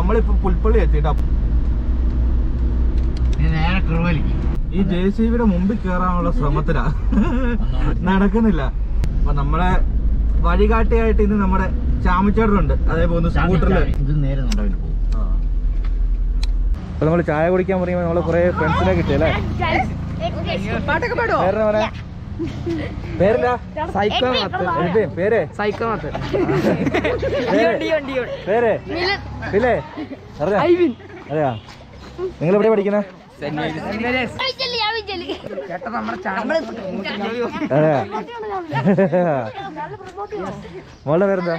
നമ്മളിപ്പോ പുൽപ്പള്ളി എത്തിട്ടോ ഇനി നേരെ കുറുവലി ഈ ജെ സി ബിയുടെ മുമ്പിൽ കയറാനുള്ള ശ്രമത്തിലാ നടക്കുന്നില്ല അപ്പൊ നമ്മളെ വഴികാട്ടിയായിട്ട് ഇന്ന് നമ്മുടെ ചാമിച്ചേട്ടനുണ്ട് അതേപോലെ സ്കൂട്ടറിൽ ഇത് നേരെ നടവിൽ പോകും അപ്പൊ നമ്മൾ ചായ കുടിക്കാൻ പറയുമ്പോൾ നമ്മള് കുറെ ഫ്രണ്ട്സിനെ കിട്ടിയല്ലേ പാട്ടൊക്കെ പാടുവോ പേരെന്നാ പറയാ പേരില്ല സൈക്കോ എന്ത് പേര് സൈക്കോ മാത്ത് പേര്? പേര് ഇല്ലേ അറിയാ അറിയാ നിങ്ങൾ എവിടെ പഠിക്കുന്ന ചേട്ടാ നമ്മുടെ ചാനൽ അതെയാ മോളുടെ പേരെന്താ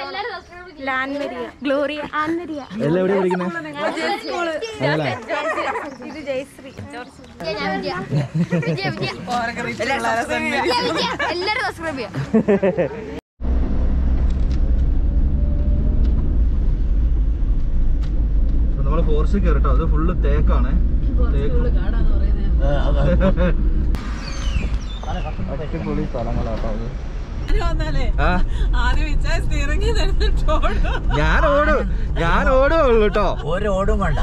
ഗ്ലോറിയ ആൻമരിയ എല്ലാം എവിടെ പഠിക്കുന്നത് അതല്ലേ ഇത് ജയശ്രീ ഞാൻ വിജയ വിജയ വിജയ എല്ലാരും സബ്സ്ക്രൈബ് ചെയ്യാം നമ്മള് ഫോറസ്റ്റ് കയറിട്ടോ അത് ഫുള്ള് തേക്കാണ് തേക്ക് അടിപൊളി സ്ഥലങ്ങളാട്ടോ അത് ആ ഞാൻ ഓടും ഞാൻ ഓടുള്ളൂ കേട്ടോ ഒരു ഓടും വേണ്ട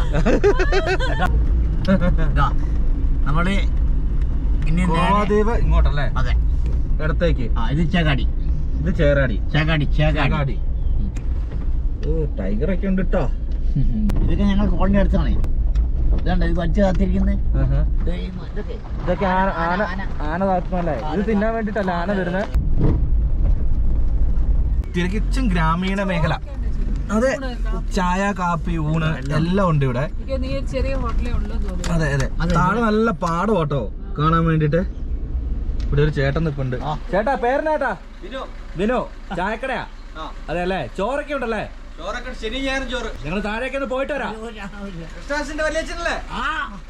ഇതാ, നമ്മള് ഇനി നേരെ- ഗോവാദ്വീപ് ഇങ്ങോട്ടല്ലേ അതെ ഇടത്തേക്ക് ആ ഇത് ചേകാടി ഇത് ചേറാടി ചേകാടി ചേകാടി ചേകാടി ഓ ടൈഗർ ഒക്കെ ഉണ്ട് കേട്ടോ ഇതൊക്കെ ഞങ്ങൾ കോളനി അടുത്താണ് ഇതുണ്ട് ഇത് വലിച്ചു കാത്തിരിക്കുന്നത് ഇതൊക്കെ ഇതൊക്കെ ആന ആന ആന താത്തുന്നല്ലേ ഇത് തിന്നാൻ വേണ്ടിട്ടല്ല ആന വരുന്നത് തിരക്കിച്ചും ഗ്രാമീണ മേഖല അതെ ചായ കാപ്പി ഊണ് എല്ലാം ഉണ്ട് ഇവിടെ ചെറിയ ഹോട്ടലേ ഉള്ളൂ തോന്നുന്നു അതെ അതെ താഴെ നല്ല പാടം കേട്ടോ കാണാൻ വേണ്ടിട്ട് ഇവിടെ ഒരു ചേട്ടൻ നിപ്പുണ്ട് ആ. ചേട്ടാ പേരനേട്ടാ വിനു ചായക്കടയാ അതെ അല്ലേ ചോറൊക്കെ ഉണ്ടല്ലേ ശനി ഞായറും ചോറ് ഞങ്ങൾ താഴേക്ക് ഒന്ന് പോയിട്ട് വരാം കൃഷ്ണദാസിന്റെ വലിയച്ഛനല്ലേ ആ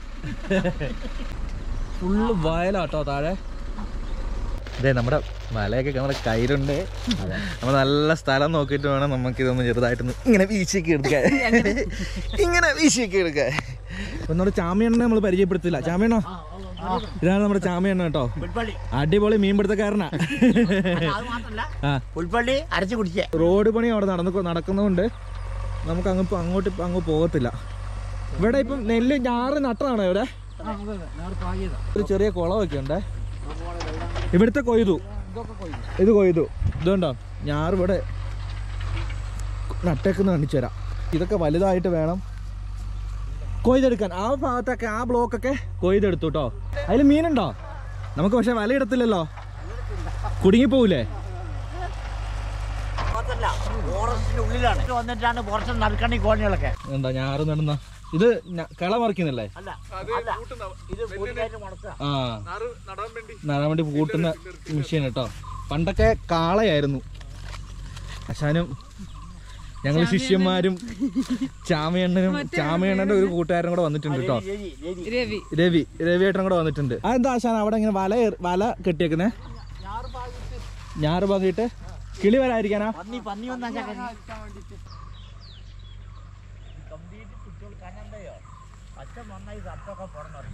ഫുള്ള് വയലാട്ടോ താഴെ അതെ നമ്മുടെ മലയൊക്കെ നമ്മുടെ കയ്യിലുണ്ട് നമ്മൾ നല്ല സ്ഥലം നോക്കിയിട്ട് വേണം നമുക്ക് ഇതൊന്ന് ചെറുതായിട്ടൊന്ന് ഇങ്ങനെ വീശിയൊക്കെ എടുക്കാൻ ഇങ്ങനെ വീശിയൊക്കെ എടുക്കാൻ അപ്പൊ നമ്മുടെ ചാമിയണ്ണനെ നമ്മൾ പരിചയപ്പെടുത്തില്ല ചാമിയണ്ണോ ഇതാണ് നമ്മുടെ ചാമിയണ്ണ കേട്ടോ പുൽപ്പള്ളി അടിപൊളി മീൻപിടുത്തക്കാരനാ അത് മാത്രല്ല ആ പുൽപ്പള്ളി അരച്ചു കുടിച്ചേ റോഡ് പണി അവിടെ നടന്നു നടക്കുന്നതുകൊണ്ട് നമുക്ക് അങ്ങ് ഇപ്പൊ അങ്ങോട്ട് ഇപ്പൊ അങ്ങ് പോകത്തില്ല ഇവിടെ ഇപ്പം നെല്ല് ഞാറ് നട്ടതാണോ ഇവിടെ ഒരു ചെറിയ കുളമൊക്കെ ഉണ്ട് ഇവിടുത്തെ കൊയ്തു ഇത് കൊയ്തു ഇതുണ്ടോ ഞാറ് ഇവിടെ നട്ടേക്കുന്ന കാണിച്ചു തരാം ഇതൊക്കെ വലുതായിട്ട് വേണം കൊയ്തെടുക്കാൻ ആ ഭാഗത്തൊക്കെ ആ ബ്ലോക്കൊക്കെ കൊയ്തെടുത്തു കേട്ടോ അതിൽ മീനുണ്ടോ നമുക്ക് പക്ഷെ വല ഇടത്തില്ലല്ലോ കുടുങ്ങിപ്പോവില്ലേ മാത്രല്ല ഫോറസ്റ്റിന്റെ ഉള്ളിലാണ് ഇത് വന്നിട്ടാണ് ഫോറസ്റ്റ് നറുക്കണി കോളനികളൊക്കെ എന്താ ഞാറ് നടുന്ന ഇത് ഞ- കള മറിക്കുന്നില്ലേ അല്ല അല്ല ഇത് പുതിയതായിട്ട് മുടക്കുക ആ നടാൻ വേണ്ടി കൂട്ടുന്ന മെഷീൻ കേട്ടോ പണ്ടൊക്കെ കാളയായിരുന്നു അശാനും ഞങ്ങൾ ശിഷ്യന്മാരും ചാമയണ്ണനും ചാമയണ്ണന്റെ ഒരു കൂട്ടുകാരനും കൂടെ വന്നിട്ടുണ്ട് കേട്ടോ രവി, രവി. രവി രവി രവിയേട്ടനും കൂടെ വന്നിട്ടുണ്ട് ആ എന്താ ആശാൻ അവിടെ ഇങ്ങനെ വല എറി- വല കെട്ടിയേക്കുന്നേ ഞാറ് പാകിയിട്ട് കിളി വരാതിരിക്കാനാ പന്നി പന്നി വന്നാ കംപ്ലീറ്റ് കുട്ടികൾ കഞ്ഞന്തയോ അച്ഛൻ നന്നായി സത്തൊക്കെ പുറന്നു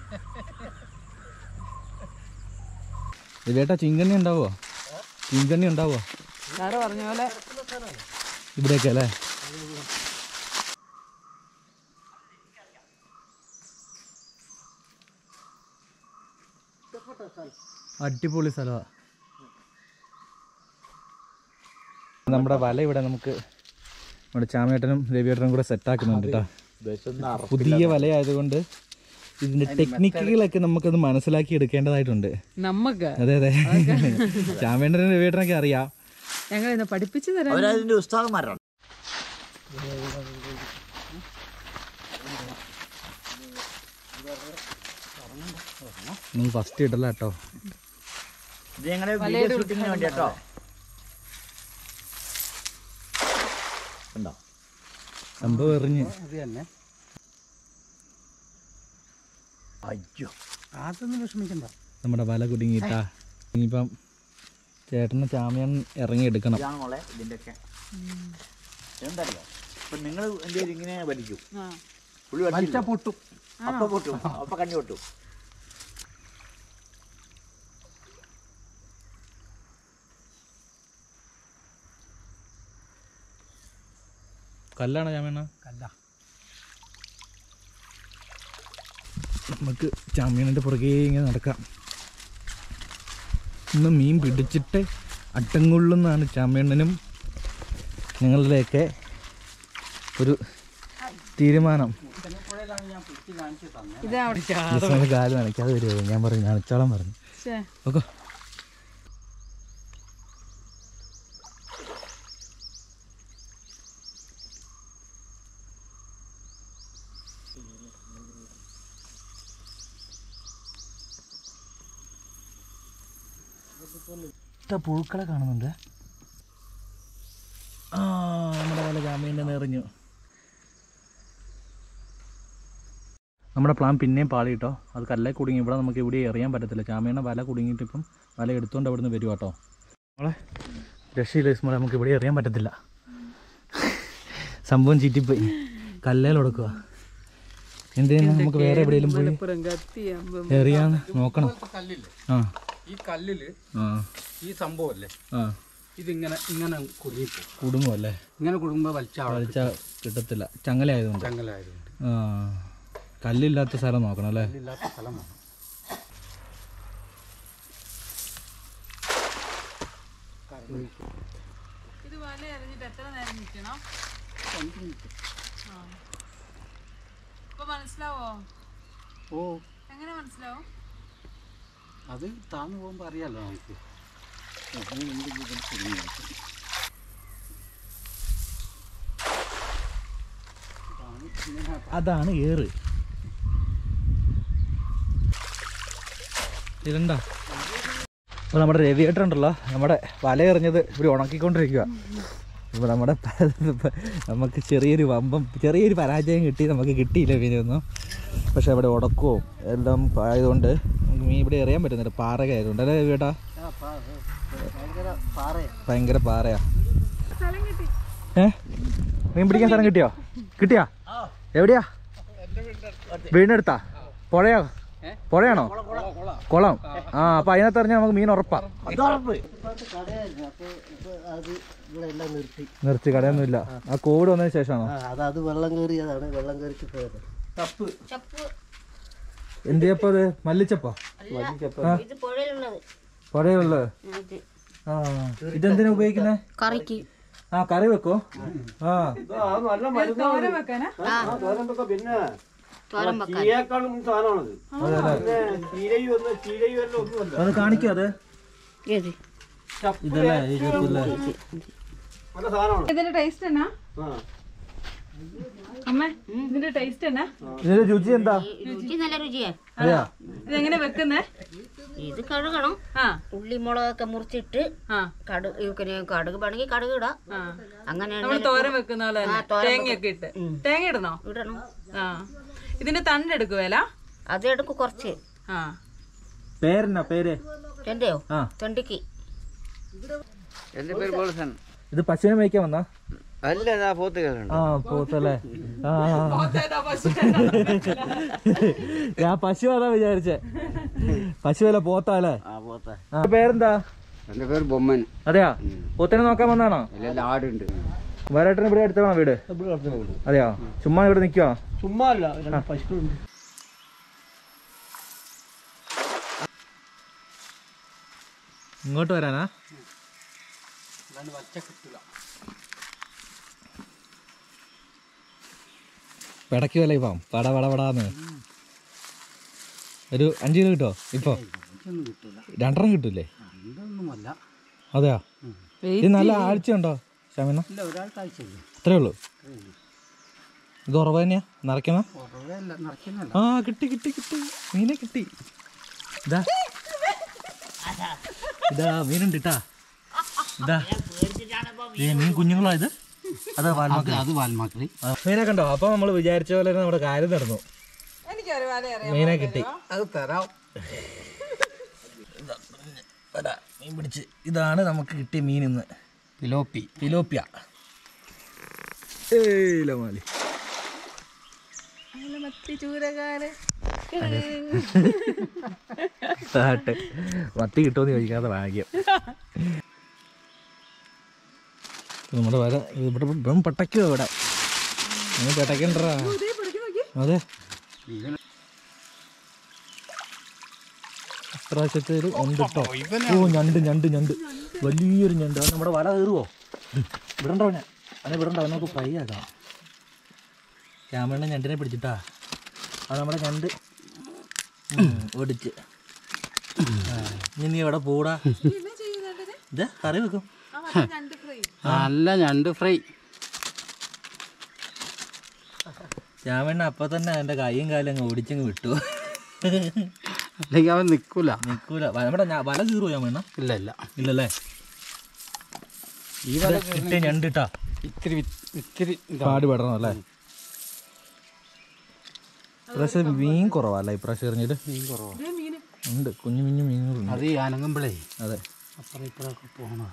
രവിയേട്ടാ ചിങ്കണ്ണി ഉണ്ടാവോ ചിങ്കണ്ണി ഉണ്ടാവോ സാറ് പറഞ്ഞ പോലെ ഇവിടെയൊക്കെ അല്ലേ അടിപൊളി സ്ഥലമാണ് നമ്മുടെ വല ഇവിടെ നമുക്ക് നമ്മുടെ ചാമേട്ടനും രവിയേട്ടനും കൂടെ സെറ്റാക്കുന്നുണ്ട് കേട്ടോ പുതിയ വലയായതുകൊണ്ട് ഇതിന്റെ ടെക്നിക്കുകളൊക്കെ നമുക്കത് മനസ്സിലാക്കി എടുക്കേണ്ടതായിട്ടുണ്ട് നമുക്ക് അതെ അതെ ചാമേട്ടനും രവിയേട്ടനൊക്കെ അറിയാം ഞങ്ങൾ ഇന്ന് പഠിപ്പിച്ചു തരാം അവരതിന്റെ ഉസ്താദന്മാരാണ് നിങ്ങൾ ഫസ്റ്റ് ഇടല കേട്ടോ ഇത് ഞങ്ങളെ വീഡിയോ ഷൂട്ടിങ്ങിന് വേണ്ടി കേട്ടോ ഉണ്ടോ സംഭവം എറിഞ്ഞ് അയ്യോ അതൊന്നും വിഷമിക്കണ്ട നമ്മുടെ വല കുടുങ്ങിയിട്ടാ ഇനിയിപ്പം ചേട്ടന് ചാമിയൻ ഇറങ്ങി എടുക്കണം ഇതാണ് മോളെ ഇതിന്റെയൊക്കെ എന്തറിയോ ഇപ്പൊ നിങ്ങൾ എന്തെങ്കിലും ഇങ്ങനെ വലിക്കും പുള്ളി വലിച്ച പൊട്ടും അപ്പൊ പൊട്ടും അപ്പൊ കണ്ണി പൊട്ടും കല്ലാണ് ചാമേണ്ണ കല്ല നമുക്ക് ചാമ്യാണിൻ്റെ പുറകെ ഇങ്ങനെ നടക്കാം ഇന്ന് മീൻ പിടിച്ചിട്ട് അട്ടംകൊള്ളുന്നാണ് ചാമ്യണ്ണനും ഞങ്ങളുടെയൊക്കെ ഒരു തീരുമാനം ഇതാ അവിടെ ജസ്റ്റ് കാല് നനയ്ക്കാതെ വരുമോ ഞാൻ പറഞ്ഞു നനച്ചോളം പറഞ്ഞു ശ്ശേ. ഓക്കോ പുഴുക്കളെ കാണുന്നുണ്ട് ആ നമ്മുടെ വല ജാമീൻ്റെ നിറഞ്ഞു നമ്മുടെ പ്ലാൻ പിന്നെയും പാളി കേട്ടോ അത് കല്ലേ കുടുങ്ങി ഇവിടെ നമുക്ക് ഇവിടെ എറിയാൻ പറ്റത്തില്ല ചാമീണ വല കുടുങ്ങിയിട്ട് ഇപ്പം വല എടുത്തുകൊണ്ട് അവിടെ നിന്ന് വരും കേട്ടോ നമ്മളെ രക്ഷയില്ല ഇസ്മോളെ നമുക്ക് ഇവിടെ എറിയാൻ പറ്റത്തില്ല സംഭവം ചീറ്റിപ്പോയി കല്ലേൽ കൊടുക്കുക എന്ത് ചെയ്യുന്നു നമുക്ക് വേറെ എവിടെയെങ്കിലും പോയി മലപ്പുറം കത്തിയാകുമ്പം എറിയാന്ന് നോക്കണം കല്ലില്ലേ ആ ഈ കല്ലില് ആ ഈ സംഭവമല്ലേ ആ ഇതിങ്ങനെ ഇങ്ങനെ കുടുങ്ങിപ്പോകും കുടുങ്ങും അല്ലേ ഇങ്ങനെ കുടുങ്ങുമ്പോൾ വലിച്ച വലിച്ചാൽ കിട്ടത്തില്ല ചങ്ങല ആയതുകൊണ്ട് ചങ്ങലായതുകൊണ്ട് ആ കല്ലില്ലാത്ത സ്ഥലം നോക്കണം അല്ലേ ഇല്ലാത്ത സ്ഥലമാണ് ഇത് വല എറിഞ്ഞിട്ട് എത്ര നേരം നിൽക്കണം ഇപ്പൊ മനസ്സിലാവോ ഓ എങ്ങനെ മനസ്സിലാവും അത് താന്നു പോകുമ്പോൾ അറിയാലോ നമുക്ക് അതാണ് ഏറ് ഇതണ്ട അപ്പോൾ നമ്മുടെ രവിയേട്ടൻ ഉണ്ടല്ലോ നമ്മുടെ വല എറിഞ്ഞത് ഇവിടെ ഉണക്കിക്കൊണ്ടിരിക്കുക ഇപ്പോൾ നമ്മുടെ പ- നമുക്ക് ചെറിയൊരു വമ്പം ചെറിയൊരു പരാജയം കിട്ടി നമുക്ക് കിട്ടിയില്ല മീനൊന്നും പക്ഷെ അവിടെ ഉടക്കവും എല്ലാം ആയതുകൊണ്ട് നമുക്ക് മീൻ ഇവിടെ എറിയാൻ പറ്റുന്നില്ല പാറക ആയതുകൊണ്ട് അല്ലേ രവിയേട്ടാ ഭയങ്കര പാറയാ ഏ മീൻ പിടിക്കാൻ സ്ഥലം കിട്ടിയോ കിട്ടിയാ എവിടെയാ വീടിനടുത്താ പുഴയോ പുഴയാണോ കുളം ആ അപ്പൊ അതിനകത്ത് അറിഞ്ഞാൽ നമുക്ക് മീൻ ഉറപ്പാ അത് ഇവിടെ എല്ലാം നിർത്തി നിർത്തി കടയൊന്നുമില്ല ആ കോവിഡ് വന്നതിന് ശേഷമാണോ ആ, അത് അത് വെള്ളം കയറിയതാണ് വെള്ളം കയറിച്ച് പോയത് ചപ്പ് എന്ത് ചെയ്യപ്പോ അത് മല്ലിച്ചപ്പോ ഇത് പുഴയിലുള്ളത് പുഴയുള്ളത് ഇത് ആ ഇതെന്തിനാ ഉപയോഗിക്കുന്നേ കറിക്ക് ആ കറി വെക്കോ ആ തോരൻ വെക്കാനാ പിന്നെ തോരൻ വെക്കാൻ ചീയേക്കാളും സാധനമാണത് അതെല്ലേ ചീരയും ഒന്ന് ചീരയും എല്ലാം ഒന്നുമല്ല അത് കാണിക്കോ അത് ഏത് ഇതല്ലേ ഈ ചെറുതല്ലേ? നല്ല സാധനമാണ് ഇതിന്റെ ടേസ്റ്റ് എന്നാ ആ അമ്മ ഇതിന്റെ ടേസ്റ്റ് എന്നാ ഇതിന്റെ രുചി എന്താ രുചി നല്ല രുചിയാ അതെയാ ഇതെങ്ങനെ വെക്കുന്നേ ഇത് കഴുകണം ആ ഉള്ളി മുളകൊക്കെ മുറിച്ചിട്ട് ആ കടുക് പിന്നെ കടുക് വേണമെങ്കിൽ കടുക് ഇടാം ആ അങ്ങനെ നമ്മൾ തോരൻ വെക്കുന്ന പോലെ തന്നെ ആ, തോരൻ തേങ്ങയൊക്കെ ഇട്ട് തേങ്ങ ഇടണോ ഇടണം ആ ഇതിന്റെ തണ്ട് എടുക്കുവേല അത് എടുക്കും കുറച്ച് ആ പേരെന്നാ പേര് എന്റെയോ ആ തൊണ്ടിക്ക് എൻ്റെ പേര് ബോൾസൺ ഇത് പശുവിനെ മേയ്ക്കാൻ വന്നാ അല്ല ഞാൻ പോത്തുകളുണ്ട് ആ പോത്തല്ലേ ആ ഞാൻ പശു അതാ വിചാരിച്ചേ പശുവല്ല പോത്താല്ലേ ആ പോത്ത ആ പേരെന്താ എൻ്റെ പേര് ബൊമ്മൻ അതെയാ പോത്തിനെ നോക്കാൻ വന്നാണോ എല്ലാം ആടുണ്ട് വേറേട്ടന് ഇവിടെ അടുത്താണോ വീട് അതെയോ ചുമ്മാ ഇവിടെ നിൽക്കുവോ ചുമ്മാ അല്ല രണ്ട് പശുക്കളുണ്ട് ഇങ്ങോട്ട് വരാനാ പിടയ്ക്കുമല്ലേ ഇപ്പം പട പട പടാന്ന് ഒരു അഞ്ച് കിലോ കിട്ടോ ഇപ്പൊ രണ്ടെണ്ണം കിട്ടൂലേ ഇതൊന്നുമല്ല അതെയോ ഇത് നല്ല ആഴ്ചയുണ്ടോ ശമിന ഇല്ല ഒരാൾക്ക് ആഴ്ചയില്ല അത്രേ ഉള്ളൂ ഇത് ഉറവ് തന്നെയാ നിറയ്ക്കുന്ന കുറവല്ല നിറയ്ക്കുന്നല്ല ആ കിട്ടി കിട്ടി കിട്ടി മീനെ കിട്ടി ഇതാ ഇതാ മീനുണ്ട് ഇട്ടാ ഇതാ ദേ, മീൻ കുഞ്ഞുങ്ങളോ ഇത് അതാ വാൽമക്കളി അത് വാൽമാക്കളി ആ, മീനെ കണ്ടോ അപ്പൊ നമ്മൾ വിചാരിച്ച പോലെ തന്നെ നമ്മുടെ കാര്യം നടന്നു എനിക്കൊരു വല അറിയാം മീനെ കിട്ടി അത് തരാം അതാ, മീൻ പിടിച്ച് ഇതാണ് നമുക്ക് കിട്ടിയ മീൻ ഇന്ന് പിലോപ്പി ഫിലോപ്പിയ ഏയ് ലമാലി മത്തി ചൂരകാര് ആട്ടെ മത്തി കിട്ടുമെന്ന് ചോദിക്കാതെ ഭാഗ്യം നമ്മുടെ വര ഇവിടെ ഇപ്പം പട്ടയ്ക്കോ ഇവിടെ നീ പെട്ടക്കണ്ടാ അതെ ഇപ്രാവശ്യത്തേല് ഉണ്ട് കേട്ടോ ഓ ഞണ്ട് ഞണ്ട് ഞണ്ട് വലിയൊരു ഞണ്ട് അത് നമ്മുടെ വല കയറുവോ വിടണ്ട അവനെ അവനെ വിടണ്ട അവനെ നമുക്ക് ഫ്രൈ ആക്കാം ക്യാമറ ഞണ്ടിനെ പിടിച്ചിട്ടാ അത് നമ്മുടെ ഞണ്ട് ഉം, ഒടിച്ച് ആ, ഇനി നീ എവിടെ പോടാ ഇത് കറി വെക്കും നല്ല ഞണ്ട് ഫ്രൈ ക്യാമറ അപ്പൊ തന്നെ അവന്റെ കൈയും കാലും അങ്ങ് ഓടിച്ചങ്ങ് വിട്ടു അല്ലെങ്കിൽ അവൻ നിൽക്കൂല നിക്കൂല വ- നമ്മുടെ ഞാ- വല കീറുവോ ക്യാമറ ഇല്ല ഇല്ല ഇല്ലല്ലേ ഈ വല കിട്ടിയ ഞണ്ട് ഇട്ടാ ഇത്തിരി വി- ഇത്തിരി ഇതാ പാട് പെടണം അല്ലേ ഇപ്രാവശ്യം മീൻ കുറവല്ലേ ഇപ്രാവശ്യം എറിഞ്ഞിട്ട് മീൻ കുറവാണ് ഉണ്ട് കുഞ്ഞു കുഞ്ഞു മീനുകളുണ്ട് അത് ഈ അനങ്ങുമ്പോഴേ അതെ അപ്പുറം ഇപ്പുറമൊക്കെ പോകണം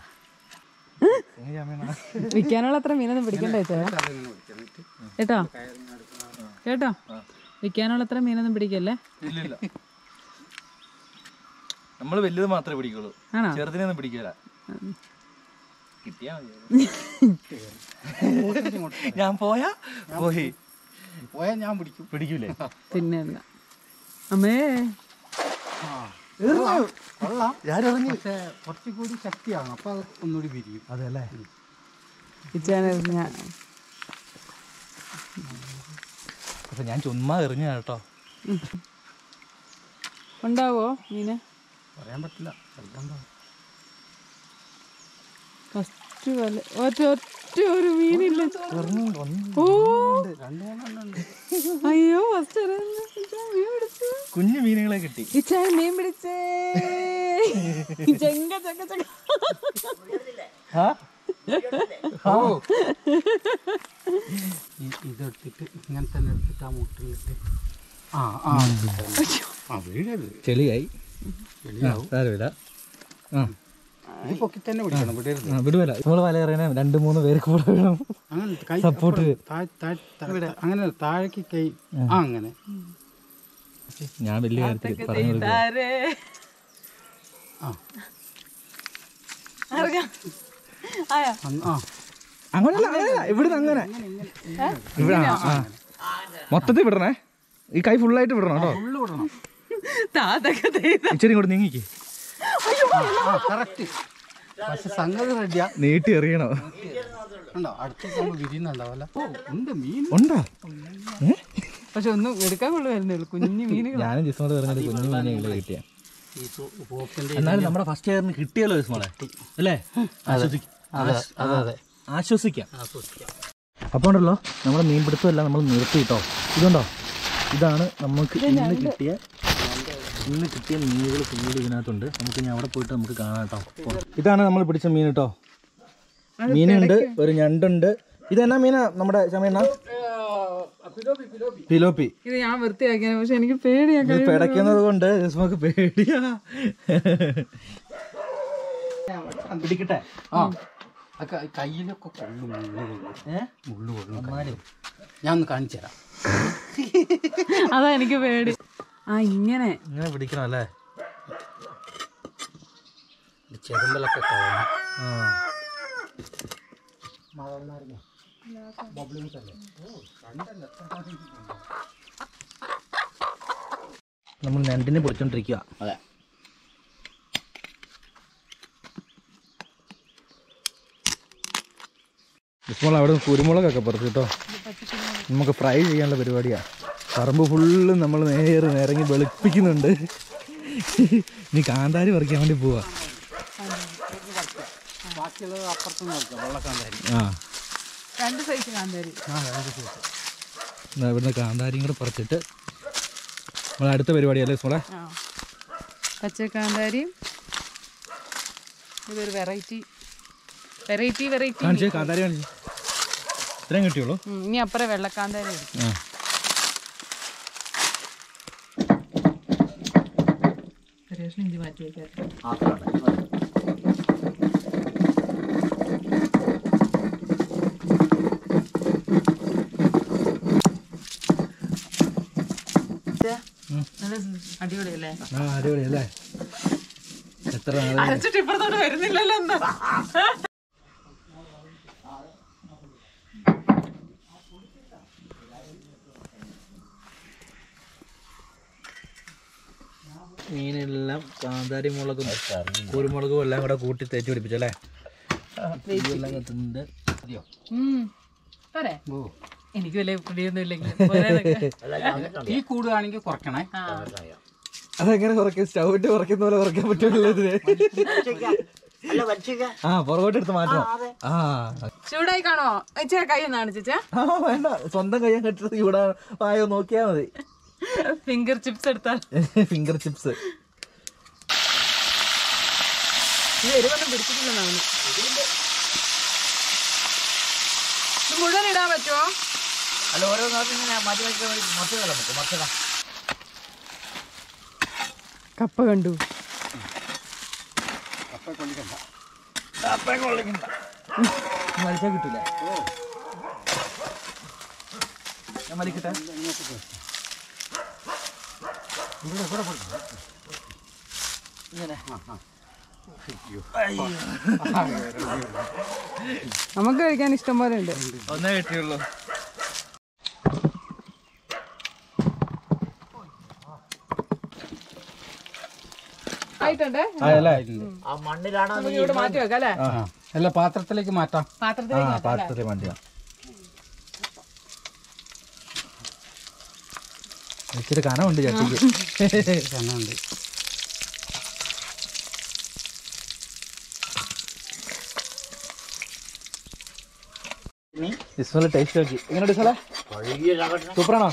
വിൽക്കാനുള്ള അത്ര മീനൊന്നും പിടിക്കണ്ടേ ചേട്ടാ കേട്ടോ കേട്ടോ വിൽക്കാനുള്ള അത്ര മീനൊന്നും പിടിക്കല്ലേ ഇല്ലില്ല നമ്മൾ വലുത് മാത്രമേ പിടിക്കുള്ളൂ ആണോ ചെറുതിനൊന്നും പിടിക്കൂല കിട്ടിയാ മതി. ഞാൻ പോയാ പോയി പോയാൽ ഞാൻ പിടിക്കും പിടിക്കൂലേ പിന്നെ അല്ല അമ്മേ കൊള്ളാം പക്ഷേ കുറച്ചുകൂടി ശക്തിയാണ് അപ്പോൾ അത് ഒന്നുകൂടി വിരിയും അതെ അല്ലേ ഇച്ചാനെറിഞ്ഞ പക്ഷെ ഞാൻ ചുമ്മാ എറിഞ്ഞ കേട്ടോ ഉണ്ടാവോ മീന് പറയാൻ പറ്റില്ല ചിലപ്പോൾ ഉണ്ടാവും. ഫസ്റ്റ് വല ഒറ്റ ഒറ്റ ഒരു മീനില്ല ഓ അയ്യോ ഫസ്റ്റ് മീൻ പിടിച്ചു കുഞ്ഞു മീനുകളെ കിട്ടി ഇച്ചാൻ മീൻ പിടിച്ചേ ചെങ്ക ചെങ്ക ചെങ്ക ഈ- ഇതെടുത്തിട്ട് ഇങ്ങനെ തന്നെ എടുത്തിട്ട് ആ മുട്ടിലിട്ട് ആ ആ ആ വീഴരുത് ചെളിയായി വെളിയാവും സാരമില്ല ആ ഇത് പൊക്കി തന്നെ പിടിക്കണം വിടരുത് ആ, വിടുവല്ല നമ്മൾ വല എറിയണേ രണ്ട് മൂന്ന് പേര് കൂടെ വേണം അങ്ങനെ കൈ Support. അപ്പുറം താഴ്- താഴ്- താഴ്- അങ്ങനെ താഴേക്ക് കൈ ആ അങ്ങനെ ഞാൻ വലിയ കാര്യത്തിൽ പറഞ്ഞു കൊടുക്കുക ആരേ ആ അറിയാം ആയാ അന്ന് ആ അങ്ങനല്ല അങ്ങനല്ല ഇവിടുന്ന് അങ്ങനെ ഇവിടെ ആ, ആ. മൊത്തത്തിൽ വിടണേ ഈ കൈ ഫുള്ളായിട്ട് വിടണം കേട്ടോ ഉള്ളു വിടണം താതൊക്കെ ചെയ്ത ഇച്ചിരി കൂടെ നീങ്ങിക്ക് ആ കറക്റ്റ് പക്ഷെ സംഗതി റെഡിയാ നീട്ടി എറിയണോ ഉണ്ടോ അടുത്ത നമ്മൾ വിരിയുന്നുണ്ടാവല്ല ഓ ഉണ്ട് മീൻ ഉണ്ടാ ഏ? പക്ഷെ ഒന്നും എടുക്കാൻ കൊള്ളുമായിരുന്നുള്ളൂ കുഞ്ഞു മീനുകൾ ഞാനും ജിസ്മോട് പറഞ്ഞത് കുഞ്ഞു മീനുകളെ കിട്ടിയ ഈ പോപ്പിന്റെ എന്നാലും നമ്മുടെ ഫസ്റ്റ് കയറിന് കിട്ടിയല്ലോ ജിസ്മോളെ അല്ലേ ആശ്വസിക്ക- അതെ അതെ അതെ ആശ്വസിക്കാം ആ സൂക്ഷിക്കാം അപ്പോൾ ഉണ്ടല്ലോ നമ്മുടെ മീൻപിടുത്തമെല്ലാം നമ്മൾ നിർത്തി കേട്ടോ ഇതുണ്ടോ ഇതാണ് നമുക്ക് ഇന്ന് കിട്ടിയ ഇന്ന് കിട്ടിയ മീനുകൾ ഫുള്ള് ഇതിനകത്തുണ്ട് നമുക്ക് ഇനി അവിടെ പോയിട്ട് നമുക്ക് കാണാം കേട്ടോ ഇതാണ് നമ്മൾ പിടിച്ച മീൻ കേട്ടോ മീനുണ്ട് ഒരു ഞണ്ടുണ്ട് ഇതെന്നാ മീനാ നമ്മുടെ ചമയണ്ണ പിലോപ്പി ഇത് ഞാൻ വൃത്തിയാക്കിയാണ് പക്ഷെ എനിക്ക് പേടിയാ ഇത് പിടയ്ക്കുന്നത് കൊണ്ട് ജിസ്മോക്ക് പേടിയാ പിടിക്കട്ടെ ആ ആ ക- കയ്യിലൊക്കെ കൊള്ളും മുള്ളു കൊള്ളും ഏഹ് മുള്ളു കൊള്ളും കയ്യില്. ഞാൻ ഒന്ന് കാണിച്ചു തരാം അതാ എനിക്ക് പേടി ആ ഇങ്ങനെ ഇങ്ങനെ പിടിക്കണം അല്ലേ ഇത് ചെറുമ്പലൊക്കെ കളയണം ആ നമ്മൾ ഞണ്ടിനെ പൊടിച്ചോണ്ടിരിക്കുക അതെ ഇപ്പോൾ അവിടെ കുരുമുളകൊക്കെ പറിച്ചു കേട്ടോ നമുക്ക് ഫ്രൈ ചെയ്യാനുള്ള പരിപാടിയാ പറമ്പ് ഫുള്ള് നമ്മൾ നേരെ നിരങ്ങി വെളുപ്പിക്കുന്നുണ്ട് ഇനി കാന്താരി പറിക്കാൻ വേണ്ടി പോവാ ബാക്കിയുള്ളത് അപ്പുറത്ത് നോക്കാം വെള്ളക്കാന്താരി ആ രണ്ട് സൈസ് കാന്താരി എന്നാ ഇവിടുന്ന് കാന്താരിയും കൂടെ പറിച്ചിട്ട് നമ്മൾ അടുത്ത പരിപാടിയല്ലേ സ്മോളെ ആ പച്ചക്കാന്താരിയും ഇതൊരു വെറൈറ്റി വെറൈറ്റി വെറൈറ്റി കാണിച്ചേ കാന്താരി കാണിച്ചേ ഇത്രയും കിട്ടിയുള്ളൂ ഇനി അപ്പുറം വെള്ളക്കാന്താരി എടുക്കും ആ ഇഞ്ചി മാറ്റി വെക്കാം നല്ല അടിപൊളിയല്ലേ ആ അടിപൊളിയല്ലേ എത്ര നാള് അരച്ചിട്ട് ഇപ്പുറത്തോട്ട് വരുന്നില്ലല്ലോ എന്താ മീനെല്ലാം കാന്താരി മുളകും കുരുമുളകും എല്ലാം കൂടെ കൂട്ടി തേച്ച് പിടിപ്പിച്ചല്ലേ എല്ലാം കത്തുന്നുണ്ട് പോരെ ഓ എനിക്ക് വലിയ പിടിയൊന്നും ഇല്ലെങ്കിൽ തീ കൂടുകയാണെങ്കിൽ കുറയ്ക്കണേ അതെങ്ങനെ കുറയ്ക്കും സ്റ്റൗവിട്ട് കുറയ്ക്കുന്ന പോലെ കുറയ്ക്കാൻ പറ്റുമല്ലോ ഇതിന് അല്ല വലിച്ചേക്ക ആ പുറകോട്ട് എടുത്ത് മാറ്റണം ആ ചൂടായി കാണോ ചേ കൈ ഒന്ന് കാണിച്ചേ ആ വേണ്ട സ്വന്തം കയ്യാൻ കെട്ടിട്ട് ഇവിടെ വായോ നോക്കിയാ മതി ഫിംഗർ ചിപ്സ് എടുത്താൽ ഫിംഗർ ചിപ്സ് ഇത് എരിവൊന്നും പിടിച്ചിട്ടില്ലെന്നാണ് ഇത് മുഴുവൻ ഇടാൻ പറ്റുമോ അല്ല ഓരോ നാട്ടിൽ ഇങ്ങനെ മാറ്റി മാറ്റി മൊത്തം നമുക്ക് മൊത്തം കപ്പ കണ്ടു വലിച്ചാ കിട്ടില്ല ഞാൻ വലിക്കട്ടെ നമുക്ക് കഴിക്കാൻ ഇഷ്ടം പോലെ ഉണ്ട് ഒന്നേ കിട്ടിയുള്ളൂ ആയിട്ടുണ്ട് അതല്ലേ ആ മണ്ണിലാണോ നമുക്ക് ഇവിടെ മാറ്റി വെക്കാം അല്ലേ ആ അല്ല പാത്രത്തിലേക്ക് മാറ്റാം ആ പാത്രത്തിലേക്ക് മാറ്റാം അല്ലേ? പാത്രത്തിൽ വണ്ടിയാ ഇച്ചിരി കനമുണ്ട് ചട്ടിക്ക് കണ്ണുണ്ട് ഇസ്മല ടേസ്റ്റ് നോക്കി എങ്ങനെയുണ്ട് സ്ഥലം സൂപ്പറാണോ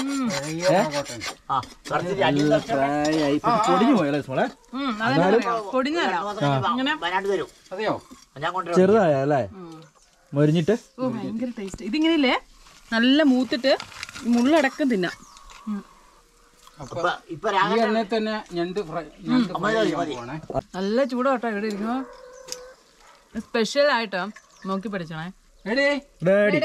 ആ കറക്റ്റ് അഞ്ച് ഫ്രൈ ആയി പൊടിഞ്ഞു പോയല്ലേ ഇസ്മോളെ ഉം, അതെന്നാ പറയാ? പൊടിഞ്ഞല്ല വയനാട്ട് തരും അതെയോ ഞാൻ കൊണ്ടുവരാം ചെറുതായ അല്ലേ മൊരിഞ്ഞിട്ട് ഓ ഭയങ്കര ടേസ്റ്റ് ഇതിങ്ങനെയില്ലേ നല്ല മൂത്തിട്ട് ഈ മുള്ളടക്കം തിന്നാം ഇപ്പൊ ഇപ്പൊ ഈ രാഗം എണ്ണയിൽ തന്നെ ഞണ്ട് ഫ്രൈ ഞണ്ട് ഫ്രൈ മതി, ചെയ്യാൻ മതി. പോവാണേ നല്ല ചൂടാട്ടോ ഇവിടെ ഇരിക്കുമ്പോ സ്പെഷ്യൽ ആയിട്ടോ നോക്കി പഠിച്ചണേ എടേ ഡാഡി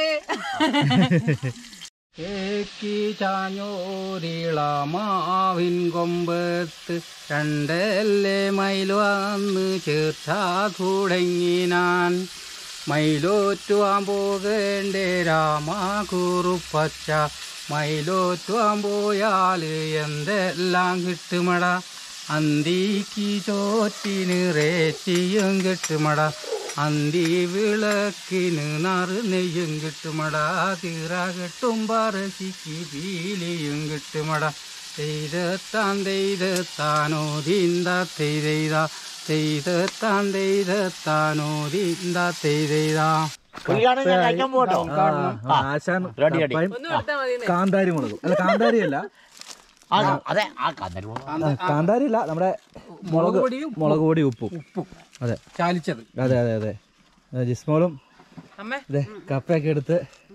ഏക്കി ചാഞ്ഞോരിളമാവിൻ കൊമ്പത്ത് രണ്ടല്ലേ മയിൽ വന്ന് ചേർത്താ തുടങ്ങിനാൻ മയിലോറ്റുവാൻ പോകേണ്ടേ രാമാ കുറുപ്പച്ച മയിലോറ്റുവാൻ പോയാൽ എന്തെല്ലാം കിട്ടുമട അന്തിക്ക് ചോറ്റിന് റേച്ചിയും കിട്ടുമട അന്തി വിളക്കിന് നറുനെയ്യും കിട്ടുമടാ തീറ കെട്ടും പറശിക്ക് പീലിയും കിട്ടുമട തെയ്തത്താൻ തെയ്തത്താനോ തീന്ത തെയ്തെയ്ത തെയ്തത്താൻ തെയ്തത്താനോ തീന്ത തെയ്തെയ്ത പുള്ളിയാണ് ഞാൻ കഴിക്കാൻ പോട്ടോ ആശാൻ റെഡി, റെഡി. കപ്പയും ഒന്ന് കൊടുത്താൽ മതി കാന്താരി മുളകും അല്ല കാന്താരി അല്ല ആ അതെ ആ കന്നരു കാന്താരി അല്ല നമ്മുടെ മുളക് പൊടിയും മുളക് പൊടി ഉപ്പും ഉപ്പും അതെ ചാലിച്ചത് അതെ അതെ അതെ ആ, ജിസ്മോളും അമ്മേ അതെ കപ്പയൊക്കെ എടുത്ത്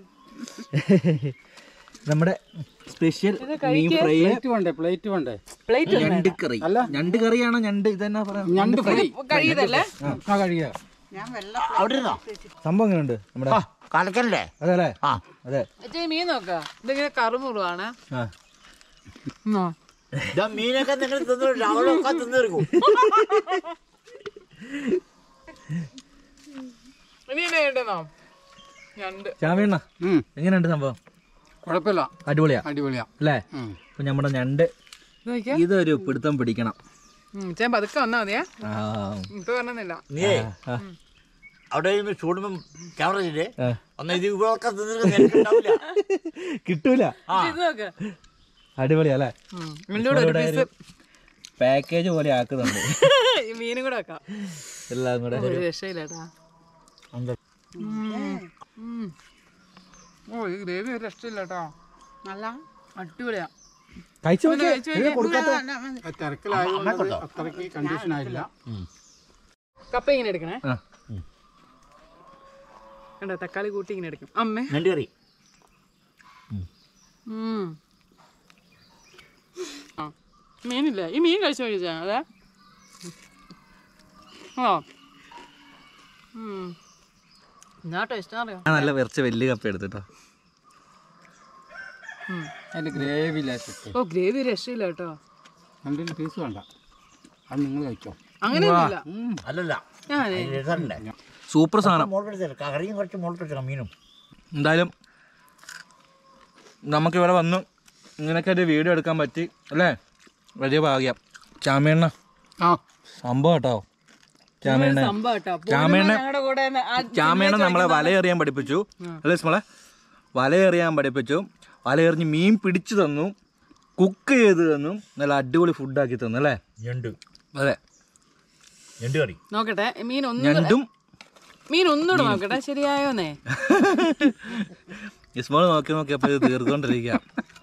നമ്മുടെ സ്പെഷ്യൽ മീൻ ഫ്രൈ പ്ലേറ്റ് വേണ്ടേ പ്ലേറ്റ് വേണ്ടേ പ്ലേറ്റ് ഞണ്ട് കറി അല്ല. ഞണ്ട് കറിയാണോ ഞണ്ട് ഇതെന്നാ പറയാ ഞണ്ട് ഫ്രൈ കഴിയതല്ലേ ആ കഴിയുക അവിടെ ഇരുന്നോ സംഭവം എങ്ങനെയുണ്ട് നമ്മുടെ ആ കലക്കല്ലേ അതെ അല്ലേ ആ അതെ ചേച്ചി മീൻ നോക്ക ഇതിങ്ങനെ കറുമുറുവാണ് ആ ഇതാ മീനൊക്കെ നിങ്ങൾ തിന്നു രാവിലെ തിന്നിരിക്കും ഇനി എന്നെ ഉണ്ടെന്നോ ഞണ്ട് ചാമീണ്ണ ഉം, എങ്ങനെയുണ്ട് സംഭവം കുഴപ്പമില്ല അടിപൊളിയാ അടിപൊളിയാ അല്ലേ ഉം. അപ്പൊ നമ്മുടെ ഞണ്ട് ഇത് നോക്കിയേ ഇതൊരു പിടുത്തം പിടിക്കണം ചേൻ പതുക്കെ വന്നാ മതിയേ ആ ഇപ്പൊ പറഞ്ഞില്ല നീ ആ, അവിടെ ഇരുന്ന് ചൂടുമ്പം ക്യാമറ ചെയ്തേ ആ. ഒന്ന് ഇത് ഇവിടെയൊക്കെ തിന്നിട്ട് നിനക്കുണ്ടാവില്ല കിട്ടൂല ആ ഇത് നോക്ക് അടിപൊളിയാ അല്ലേ ഇതിന്റെ കൂടെ ഒരു പീസ് പാക്കേജ് പോലെ ആക്കുന്നുണ്ട് ഈ മീനും കൂടെ വെക്കാം എല്ലാം കൂടെ ഒരു രക്ഷയില്ലേട്ടാ ഓ ഈ ഗ്രേവി ഒരു രക്ഷയില്ല കേട്ടോ നല്ല അടിപൊളിയാ കഴിച്ചു നോക്കിയേ കഴിച്ച് നോക്കിയേ. കൊടുക്കാത്ത ആ തിരക്കിലായതുകൊണ്ട് അത്രയ്ക്ക് കണ്ടീഷൻ ആയില്ല കപ്പ ഇങ്ങനെ എടുക്കണേ ആ. കണ്ടോ തക്കാളി കൂട്ടി ഇങ്ങനെ എടുക്കും അമ്മേ ഞണ്ട് കറി ഉം. ആ മീനില്ല ഈ മീൻ കഴിച്ചു കഴിച്ചാ അതെ ആ ഉം. എന്നാ ടേസ്റ്റ് അറിയാം ഞാൻ നല്ല വിറച്ച് വലിയ കപ്പ എടുത്തിട്ടോ അതിൻ്റെ ഗ്രേവി ലേശിട്ട് ഓ ഗ്രേവി രക്ഷയില്ല കേട്ടോ രണ്ടിന് പീസ് വേണ്ട അത് നിങ്ങൾ കഴിച്ചോ അങ്ങനെയൊന്നുമില്ല അല്ലല്ല ഞാനേ രസമുണ്ടേ സൂപ്പർ സാധനം മുളകെടുത്ത് കറിയും കുറച്ച് മുളകെടുത്ത മീനും എന്തായാലും നമുക്കിവിടെ വന്നു ഇങ്ങനെയൊക്കെ ഒരു വീഡിയോ എടുക്കാൻ പറ്റി അല്ലേ വലിയ ഭാഗ്യം ചാമേണ്ണ ആ സംഭവം കേട്ടോ ചാമേണ്ണ സംഭവം കേട്ടോ ചാമേണ്ണ ഞങ്ങളുടെ കൂടെ തന്നെ ആ ചാമേണ്ണ നമ്മളെ വലയെറിയാൻ പഠിപ്പിച്ചു അല്ലേ നമ്മളെ വലയെറിയാൻ പഠിപ്പിച്ചു വലയെറിഞ്ഞ് മീൻ പിടിച്ചു തന്നു കുക്ക് ചെയ്ത് തന്നു നല്ല അടിപൊളി ഫുഡാക്കി തന്നു അല്ലേ ഞണ്ട് അതെ ഞണ്ട് കറി നോക്കട്ടെ മീൻ ഒന്ന് ഞണ്ടും മീൻ ഒന്നുകൂടെ നോക്കട്ടെ ശരിയായോന്നേ ഇസ്മോൾ നോക്കി നോക്കി അപ്പൊ ഇത് തീർത്തോണ്ടിരിക്കുക